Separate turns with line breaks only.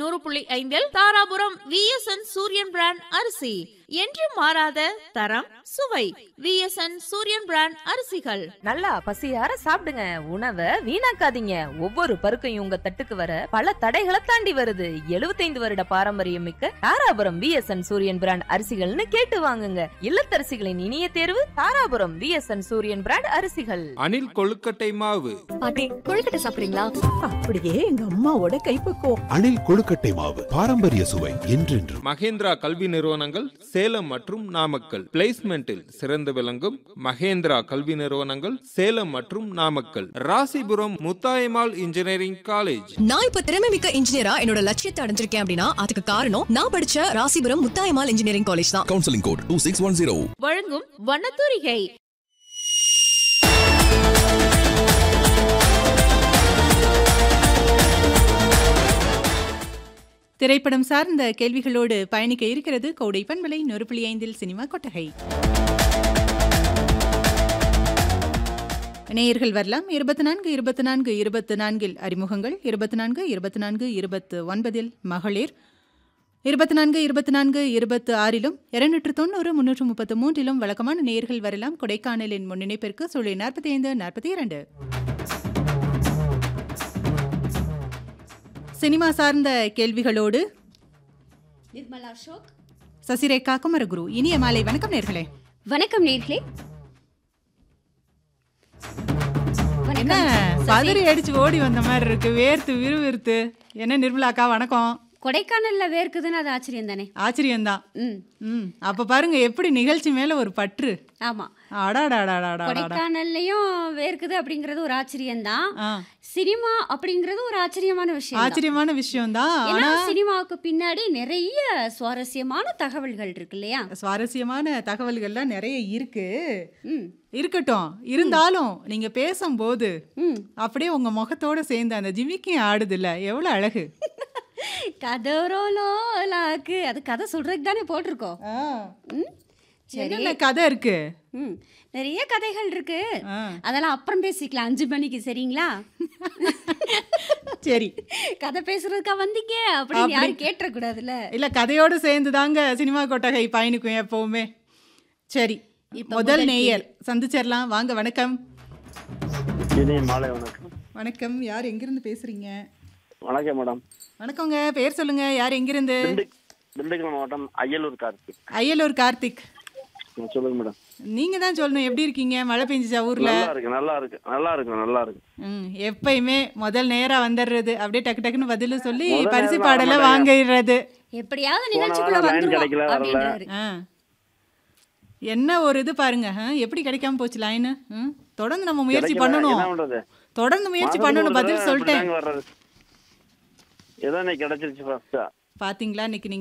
நூறு புள்ளி ஐந்தில் தாராபுரம் விஎஸ்என் சூரியன் பிராண்ட் அரிசி என்று மாறாத தரம் சுவை விஎஸ்என் சூரியன் பிராண்ட் அரிசிகள்
நல்லா பசியார சாப்பிடுங்க உணவை வீணாக்காதீங்க ஒவ்வொரு பருக்கையும் உங்க தட்டுக்கு வர பல தடைகளை தாண்டி வருது 75 வருட பாரம்பரியம் மிக்க தாராபுரம் விஎஸ்என் சூரியன் பிராண்ட் அரிசிகள்னு கேட்டு வாங்குங்க இல்லத்தரசிகளின் இனிய தேர்வு தாராபுரம் விஎஸ்என் சூரியன் பிராண்ட் அரிசிகள்
அணில் கொழுக்கட்டை மாவு
பாட்டி கொழுக்கட்டை சாப்பிடுறீங்களா
அப்படியே எங்க அம்மாவோட கைப்பக்குவம்
அணில் கொழுக்கட்டை மாவு பாரம்பரிய சுவை என்றென்றும்
மகேந்திரா கல்வி நிறுவனங்கள் சேலம் மற்றும் நாமக்கல் பிளேஸ்மெண்டில் சிறந்து விளங்கும் மகேந்திரா கல்வி நிறுவனங்கள் சேலம் மற்றும் நாமக்கல் ராசிபுரம் முத்தாயம்மாள் இன்ஜினியரிங் காலேஜ்
நான் இப்ப திறமை மிக்க இன்ஜினியரா என்னோட லட்சியத்தை அடைஞ்சிருக்கேன் அப்படின்னா அதுக்கு காரணம் நான் படிச்ச ராசிபுரம் முத்தாயமால் இன்ஜினியரிங் காலேஜ் தான்
counseling code 2610.
வழங்கும் வண்ணத்தூரிகை
திரைப்படம் சார்ந்த கேள்விகளோடு பயணிக்க இருக்கிறது கோடை பண்பலை நூறு புள்ளி ஐந்தில் சினிமா கொட்டகை நேயர்கள் வரலாம் இருபத்தி நான்கு இருபத்தி நான்கு இருபத்தி நான்கில் அறிமுகங்கள் இருபத்தி நான்கு இருபத்தி நான்கு இருபத்து ஒன்பதில் மகளிர் இருபத்தி நான்கு இருபத்தி நான்கு இருபத்து ஆறிலும் இருநூற்று தொண்ணூறு முன்னூற்று முப்பத்து மூன்றிலும் வழக்கமான நேயர்கள் வரலாம் கொடைக்கானலின் முன்னிணைப்பிற்கு சுழி நாற்பத்தி ஐந்து நாற்பத்தி இரண்டு சினிமா சார்ந்த கேள்விகளோடு
நிர்மலா அசோக்
சசிரேகா குமரகுரு இனிய மாலை வணக்கம் நேர்களே
வணக்கம் நேர்களே
என்ன பதறி அடிச்சு ஓடி வந்த மாதிரி இருக்கு வேர்த்து விறுவிறுத்து என்ன நிர்மலாக்கா வணக்கம்
கொடைக்கானல்ல வேர்க்குதுன்னு அது ஆச்சரியம் தானே
ஆச்சரியம்தான்
ம்
ம் அப்ப பாருங்க எப்படி நிகழ்ச்சி மேல ஒரு பற்று
ஆமா
அடாடாடாடாடா
கொடைக்கானல்லையும் வேர்க்குது அப்படிங்கிறது ஒரு ஆச்சரியம் தான்
ஆ
சினிமா அப்படிங்கிறது ஒரு ஆச்சரியமான விஷயம் தான்.
ஆச்சரியமான விஷயம்தான்
ஏன்னா
ஆனா
சினிமாவுக்கு பின்னாடி நிறைய சுவாரஸ்யமான தகவல்கள் இருக்கு இல்லையா
சுவாரஸ்யமான தகவல்கள்லாம் நிறைய இருக்கு
ம்
இருக்கட்டும் இருந்தாலும் நீங்க பேசும்போது
ம்
அப்படியே உங்க முகத்தோட சேர்ந்து அந்த ஜிமிக்கி ஆடுதுல்ல எவ்வளவு அழகு
கதரோலாக்கு அது கதை சொல்றதுக்கு தானே போட்டிருக்கோம் ம் சரி
என்னென்ன கதை இருக்கு
ம் நிறைய கதைகள் இருக்கு
ஆ.
அதெல்லாம் அப்புறம் பேசிக்கலாம் அஞ்சு மணிக்கு சரிங்களா
சரி
கதை பேசுறதுக்கா வந்தீங்க அப்படின்னு யாரும் கேட்டுறக்கூடாதுல்ல
இல்ல கதையோடு சேர்ந்து தாங்க சினிமா கொட்டகை பயணிக்கும் எப்பவுமே சரி
இப்ப
முதல்
முதல்
நேயர் சந்திச்சிடலாம் வாங்க வணக்கம்
இனிய மாலை வணக்கம்
வணக்கம் யார் எங்கிருந்து பேசுறீங்க
வணக்கம் மேடம்
வணக்கங்க பேர் சொல்லுங்க யார் எங்கிருந்து
திண்டுக் திண்டுக்கல் மாவட்டம் அய்யலூர் கார்த்திக்
அய்யலூர் கார்த்திக்
ம், சொல்லுங்க மேடம்
நீங்க தான் சொல்லணும் எப்படி இருக்கீங்க மழை பெஞ்சிச்சா ஊர்ல
நல்லா இருக்கு நல்லா இருக்கு நல்லா இருக்கு நல்லா இருக்கு
ம் எப்பயுமே முதல் நேரா வந்துடுறது அப்படியே டக்கு டக்குன்னு பதில் சொல்லி
முதல்
பரிசு
நேரம்
பாடல
வர மாட்டாங்க.
வாங்கிடுறது
எப்படியாவது
போன
நிகழ்ச்சிக்குள்ள
வாரம் line
வந்துருவோம்
கிடைக்கல, வரல.
அப்படின்றாரு
ஆ என்ன ஒரு இது பாருங்க ஆ, எப்படி கிடைக்காம போச்சு லைனு தொடர்ந்து நம்ம முயற்சி
கிடைக்கல,
பண்ணணும்
என்ன பண்றது
தொடர்ந்து முயற்சி
மாசத்துக்கு
பண்ணணும்
ஒரு
பதில்
தடவை
சொல்லிட்டேன்
இப்படிதாங்க வர்றது ஏதோ இன்னைக்கு கிடைச்சிருச்சு ஃபர்ஸ்டா
பாத்தீங்களா இன்னைக்கு நீங்க